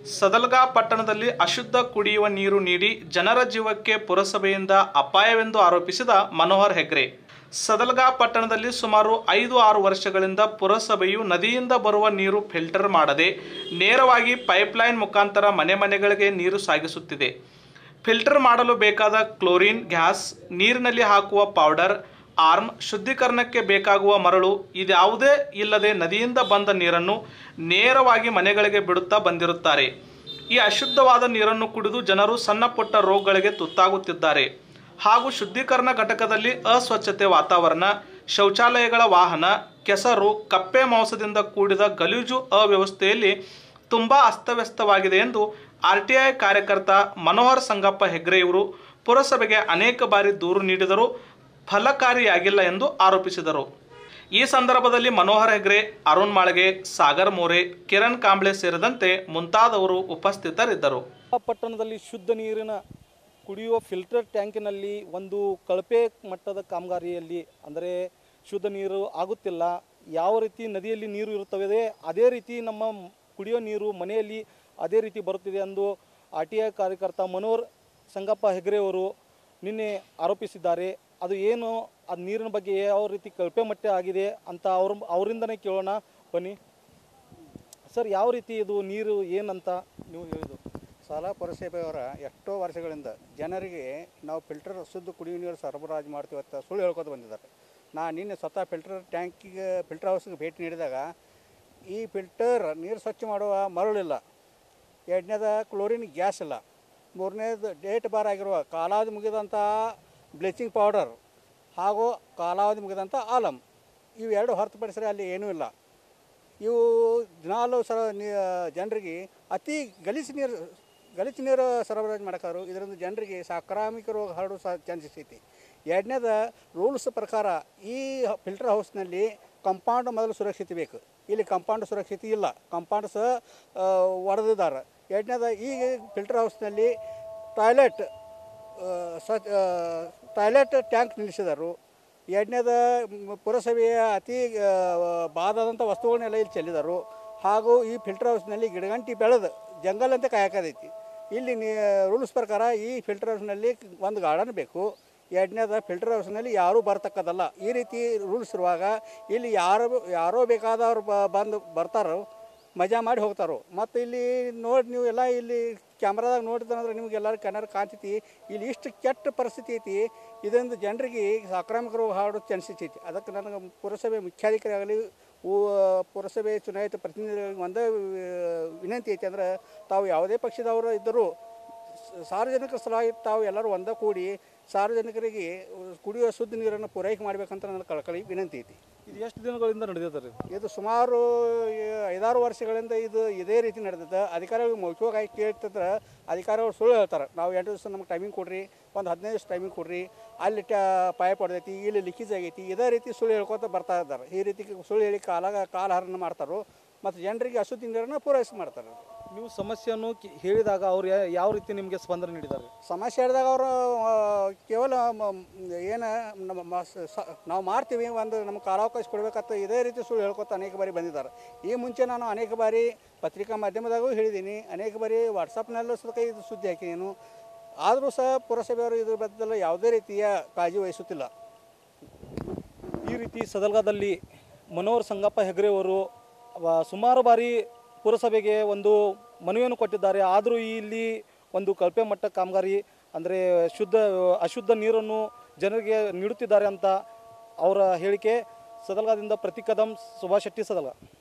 ಸದಲ್ಗಾ ಪಟ್ಟಣದಲ್ಲಿ ಅಶುದ್ಧ ಕುಡಿಯುವ ನೀರು ನೀಡಿ ಜನರ ಜೀವಕ್ಕೆ ಪುರಸಭೆಯಿಂದ ಅಪಾಯವೆಂದು ಆರೋಪಿಸಿದ ಮನೋಹರ್ ಹೆಗ್ರೆ ಸದಲ್ಗಾ ಪಟ್ಟಣದಲ್ಲಿ ಸುಮಾರು ಐದು ಆರು ವರ್ಷಗಳಿಂದ ಪುರಸಭೆಯು ನದಿಯಿಂದ ಬರುವ ನೀರು ಫಿಲ್ಟರ್ ಮಾಡದೆ ನೇರವಾಗಿ ಪೈಪ್ಲೈನ್ ಮುಖಾಂತರ ಮನೆ ಮನೆಗಳಿಗೆ ನೀರು ಸಾಗಿಸುತ್ತಿದೆ ಫಿಲ್ಟರ್ ಮಾಡಲು ಬೇಕಾದ ಕ್ಲೋರಿನ್ ಗ್ಯಾಸ್ ನೀರಿನಲ್ಲಿ ಹಾಕುವ ಪೌಡರ್ ಆರ್ಮ್ ಶುದ್ಧೀಕರಣಕ್ಕೆ ಬೇಕಾಗುವ ಮರಳು ಇದ್ಯಾವುದೇ ಇಲ್ಲದೆ ನದಿಯಿಂದ ಬಂದ ನೀರನ್ನು ನೇರವಾಗಿ ಮನೆಗಳಿಗೆ ಬಿಡುತ್ತಾ ಬಂದಿರುತ್ತಾರೆ ಈ ಅಶುದ್ಧವಾದ ನೀರನ್ನು ಕುಡಿದು ಜನರು ಸಣ್ಣ ಪುಟ್ಟ ರೋಗಗಳಿಗೆ ತುತ್ತಾಗುತ್ತಿದ್ದಾರೆ ಹಾಗೂ ಶುದ್ಧೀಕರಣ ಘಟಕದಲ್ಲಿ ಅಸ್ವಚ್ಛತೆ ವಾತಾವರಣ ಶೌಚಾಲಯಗಳ ವಾಹನ ಕೆಸರು ಕಪ್ಪೆ ಮಾಂಸದಿಂದ ಕೂಡಿದ ಗಲೀಜು ಅವ್ಯವಸ್ಥೆಯಲ್ಲಿ ತುಂಬಾ ಅಸ್ತವ್ಯಸ್ತವಾಗಿದೆ ಎಂದು ಆರ್ಟಿಐ ಕಾರ್ಯಕರ್ತ ಮನೋಹರ್ ಸಂಗಪ್ಪ ಹೆಗ್ರೆ ಇವರು ಪುರಸಭೆಗೆ ಅನೇಕ ಬಾರಿ ದೂರು ನೀಡಿದರೂ ಫಲಕಾರಿಯಾಗಿಲ್ಲ ಎಂದು ಆರೋಪಿಸಿದರು ಈ ಸಂದರ್ಭದಲ್ಲಿ ಮನೋಹರ್ ಹೆಗ್ರೆ ಅರುಣ್ ಮಾಳ್ಗೆ ಸಾಗರ್ ಮೋರೆ ಕಿರಣ್ ಕಾಂಬ್ಳೆ ಸೇರಿದಂತೆ ಮುಂತಾದವರು ಉಪಸ್ಥಿತರಿದ್ದರು ಪಟ್ಟಣದಲ್ಲಿ ಶುದ್ಧ ನೀರಿನ ಕುಡಿಯುವ ಫಿಲ್ಟರ್ ಟ್ಯಾಂಕಿನಲ್ಲಿ ಒಂದು ಕಳಪೆ ಮಟ್ಟದ ಕಾಮಗಾರಿಯಲ್ಲಿ ಅಂದರೆ ಶುದ್ಧ ನೀರು ಆಗುತ್ತಿಲ್ಲ ಯಾವ ರೀತಿ ನದಿಯಲ್ಲಿ ನೀರು ಇರುತ್ತವೆ ಅದೇ ರೀತಿ ನಮ್ಮ ಕುಡಿಯೋ ನೀರು ಮನೆಯಲ್ಲಿ ಅದೇ ರೀತಿ ಬರುತ್ತಿದೆ ಎಂದು ಆರ್ ಟಿ ಐ ಕಾರ್ಯಕರ್ತ ಮನೋಹರ್ ಸಂಗಪ್ಪ ಹೆಗ್ರೆ ಅವರು ನಿನ್ನೆ ಆರೋಪಿಸಿದ್ದಾರೆ ಅದು ಏನು ಅದು ನೀರಿನ ಬಗ್ಗೆ ಯಾವ ರೀತಿ ಕಳಪೆ ಮಟ್ಟ ಆಗಿದೆ ಅಂತ ಅವ್ರ ಅವರಿಂದನೇ ಕೇಳೋಣ ಬನ್ನಿ ಸರ್ ಯಾವ ರೀತಿ ಇದು ನೀರು ಏನಂತ ನೀವು ಹೇಳಿದ್ದು ಸಾಲ ಪುರಸಭೆಯವರ ಎಷ್ಟೋ ವರ್ಷಗಳಿಂದ ಜನರಿಗೆ ನಾವು ಫಿಲ್ಟರ್ ಶುದ್ಧ ಕುಡಿಯುವ ನೀರು ಸರಬರಾಜು ಮಾಡ್ತೀವಿ ಅಂತ ಸುಳ್ಳು ಹೇಳ್ಕೊತ ಬಂದಿದ್ದಾರೆ ನಾ ನಿನ್ನೆ ಸ್ವತಃ ಫಿಲ್ಟರ್ ಟ್ಯಾಂಕಿಗೆ ಫಿಲ್ಟರ್ ಹೌಸ್ಗೆ ಭೇಟಿ ನೀಡಿದಾಗ ಈ ಫಿಲ್ಟರ್ ನೀರು ಸ್ವಚ್ಛ ಮಾಡುವ ಮರಳಿಲ್ಲ ಎರಡನೇದ ಕ್ಲೋರಿನ್ ಗ್ಯಾಸ್ ಇಲ್ಲ ಮೂರನೇದು ಡೇಟ್ ಬಾರ್ ಆಗಿರುವ ಕಾಲಾವಧಿ ಮುಗಿದಂಥ ಬ್ಲೀಚಿಂಗ್ ಪೌಡರ್ ಹಾಗೂ ಕಾಲಾವಧಿ ಮುಗಿದಂಥ ಆಲಮ್ ಇವೆರಡು ಹೊರತುಪಡಿಸಿದ್ರೆ ಅಲ್ಲಿ ಏನೂ ಇಲ್ಲ ಇವು ದಿನಾಲು ಸರ ನೀ- ಜನರಿಗೆ ಅತಿ ಗಲೀಜು ನೀರು ಗಲೀಜು ನೀರು ಸರಬರಾಜು ಮಾಡಕ್ಕಾರು ಇದರಿಂದ ಜನರಿಗೆ ಸಾಂಕ್ರಾಮಿಕ ರೋಗ ಹರಡುವ ಸಹ ಚಾನ್ಸಸ್ ಐತಿ ಎರಡನೇದ ರೂಲ್ಸ್ ಪ್ರಕಾರ ಈ ಫಿಲ್ಟರ್ ಹೌಸ್ನಲ್ಲಿ ಕಂಪೌಂಡ್ ಮೊದಲು ಸುರಕ್ಷಿತ ಬೇಕು ಇಲ್ಲಿ ಕಂಪೌಂಡ್ ಸುರಕ್ಷಿತ ಇಲ್ಲ ಕಂಪೌಂಡ್ ಸಹ ಒಡೆದಿದ್ದಾರೆ ಎರಡನೇದ ಈ ಫಿಲ್ಟರ್ ಹೌಸ್ನಲ್ಲಿ ಟಾಯ್ಲೆಟ್ ಸ್ವಚ್ಛ ಟಾಯ್ಲೆಟ್ ಟ್ಯಾಂಕ್ ನಿಲ್ಲಿಸಿದರು ಎರಡನೇದ ಮ್, ಪುರಸಭೆಯ ಅತಿ ಆ, ಬಾದಾದಂಥ ವಸ್ತುಗಳನ್ನೆಲ್ಲ ಇಲ್ಲಿ ಚೆಲ್ಲಿದರು ಹಾಗೂ ಈ ಫಿಲ್ಟರ್ ಹೌಸ್ನಲ್ಲಿ ಗಿಡಗಂಟಿ ಬೆಳೆದು ಜಂಗಲ್ ಅಂತ ಕಾಯಕದೈತಿ ಇಲ್ಲಿ ನೀ ರೂಲ್ಸ್ ಪ್ರಕಾರ ಈ ಫಿಲ್ಟರ್ ಹೌಸ್ನಲ್ಲಿ ಒಂದು ಗಾರ್ಡನ್ ಬೇಕು ಎರಡನೇದ ಫಿಲ್ಟರ್ ಹೌಸ್ನಲ್ಲಿ ಯಾರೂ ಬರ್ತಕ್ಕದಲ್ಲ ಈ ರೀತಿ ರೂಲ್ಸ್ ಇರುವಾಗ ಇಲ್ಲಿ ಯಾರು ಯಾರೋ ಬೇಕಾದವ್ರು ಬ- ಬಂದು ಬರ್ತಾರೋ ಮಜಾ ಮಾಡಿ ಹೋಗ್ತಾರೋ ಮತ್ತು ಇಲ್ಲಿ ನೋಡಿ ನೀವು ಎಲ್ಲ ಇಲ್ಲಿ ಕ್ಯಾಮ್ರಾದಾಗ ನೋಡಿದ್ರೆ ನಿಮ್ಗೆ ಎಲ್ಲರೂ ಕನ್ನಡ ಕಾಣ್ತೈತಿ ಇಲ್ಲಿ ಇಷ್ಟು ಕೆಟ್ಟ ಪರಿಸ್ಥಿತಿ ಐತಿ ಇದರಿಂದ ಜನರಿಗೆ ಸಾಂಕ್ರಾಮಿಕ ರೋಗ ಹರಡೋ ಚಾನ್ಸಸ್ ಐತಿ ಅದಕ್ಕೆ ನನಗೆ ಪುರಸಭೆ ಮುಖ್ಯಾಧಿಕಾರಿ ಆಗಲಿ ಪುರಸಭೆ ಚುನಾಯಿತ ಪ್ರತಿನಿಧಿಗಳಿಗೆ ಒಂದೇ ವಿ- ವಿನಂತಿ ಐತಿ ಅಂದ್ರೆ ತಾವು ಯಾವುದೇ ಪಕ್ಷದವರು ಇದ್ದರೂ ಸ- ಸಾರ್ವಜನಿಕರ ಸಲುವಾಗಿ ತಾವು ಎಲ್ಲರೂ ಒಂದೇ ಕೂಡಿ ಸಾರ್ವಜನಿಕರಿಗೆ ಕುಡಿಯುವ ಶುದ್ಧ ನೀರನ್ನು ಪೂರೈಕೆ ಮಾಡಬೇಕಂತ ನನ್ನ ಕಳಕಳಿ ವಿನಂತಿ ಐತಿ ಇದು ಎಷ್ಟು ದಿನಗಳಿಂದ ನಡೆದಿದೆ ರೀ ಇದು ಸುಮಾರು ಏ- ಐದಾರು ವರ್ಷಗಳಿಂದ ಇದು ಇದೇ ರೀತಿ ನಡೆದದ ಅಧಿಕಾರಿಗಳು ಮೌಖಿಕವಾಗಿ ಕೇಳ್ತಿದ್ರೆ ಅಧಿಕಾರಿಗಳು ಸುಳ್ಳು ಹೇಳ್ತಾರೆ ನಾವು ಎಂಟು ದಿವಸ ನಮ್ಗೆ ಟೈಮಿಂಗ್ ಕೊಡ್ರಿ ಒಂದು ಹದಿನೈದು ದಿವಸ ಟೈಮಿಂಗ್ ಕೊಡ್ರಿ ಅಲ್ಲಿ ಟ್ಯಾ ಪೈಪ್ ಹೊಡೆದೈತಿ ಇಲ್ಲಿ ಲಿಕೇಜ್ ಆಗೈತಿ ಇದೇ ರೀತಿ ಸುಳ್ಳು ಹೇಳ್ಕೊತ ಬರ್ತಾ ಇದ್ದಾರೆ ಈ ರೀತಿ ಸುಳ್ಳು ಹೇಳಿ ಕಾಲ ಕಾಲಹರಣ ಮಾಡ್ತಾರೋ ಮತ್ತು ಜನರಿಗೆ ಅಶುದ್ಧ ನೀರನ್ನು ಪೂರೈಸಿ ಮಾಡ್ತಾರೆ ನೀವು ಸಮಸ್ಯೆಯನ್ನು ಕಿ- ಹೇಳಿದಾಗ ಅವ್ರು ಯಾ- ಯಾವ ರೀತಿ ನಿಮಗೆ ಸ್ಪಂದನೆ ನೀಡಿದ್ದಾರೆ ಸಮಸ್ಯೆ ಹೇಳಿದಾಗ ಅವರು ಕೇವಲ ಏನು ನಮ್ಮ ಮ- ಸ- ನಾವು ಮಾಡ್ತೀವಿ ಒಂದು ನಮ್ಗೆ ಕಾಲಾವಕಾಶ ಕೊಡಬೇಕಂತ ಇದೇ ರೀತಿ ಸುಳ್ಳು ಹೇಳ್ಕೊತ ಅನೇಕ ಬಾರಿ ಬಂದಿದ್ದಾರೆ ಈ ಮುಂಚೆ ನಾನು ಅನೇಕ ಬಾರಿ ಪತ್ರಿಕಾ ಮಾಧ್ಯಮದಾಗೂ ಹೇಳಿದ್ದೀನಿ ಅನೇಕ ಬಾರಿ ವಾಟ್ಸಪ್ನಲ್ಲೂ ಸಹ ಇದು ಸುದ್ದಿ ಹಾಕಿದ್ದೀನಿ ಆದರೂ ಸಹ ಪುರಸಭೆಯವರು ಇದ್ರ ಬದಲು ಯಾವುದೇ ರೀತಿಯ ಕಾಳಜಿ ವಹಿಸುತ್ತಿಲ್ಲ ಈ ರೀತಿ ಸದಲ್ಗಾದಲ್ಲಿ ಮನೋಹರ್ ಸಂಗಪ್ಪ ಹೆಗ್ರೆ ಅವರು ವ- ಸುಮಾರು ಬಾರಿ ಪುರಸಭೆಗೆ ಒಂದು ಮನವಿಯನ್ನು ಕೊಟ್ಟಿದ್ದಾರೆ ಆದರೂ ಇಲ್ಲಿ ಒಂದು ಕಳಪೆ ಮಟ್ಟ ಕಾಮಗಾರಿ ಅಂದರೆ ಶುದ್ಧ ಅಶುದ್ಧ ನೀರನ್ನು ಜನರಿಗೆ ನೀಡುತ್ತಿದ್ದಾರೆ ಅಂತ ಅವರ ಹೇಳಿಕೆ ಸದಲ್ಗಾದಿಂದ ಪ್ರತಿ ಕದಂ ಸುಭಾಷ್ ಶೆಟ್ಟಿ ಸದಲ್ಗ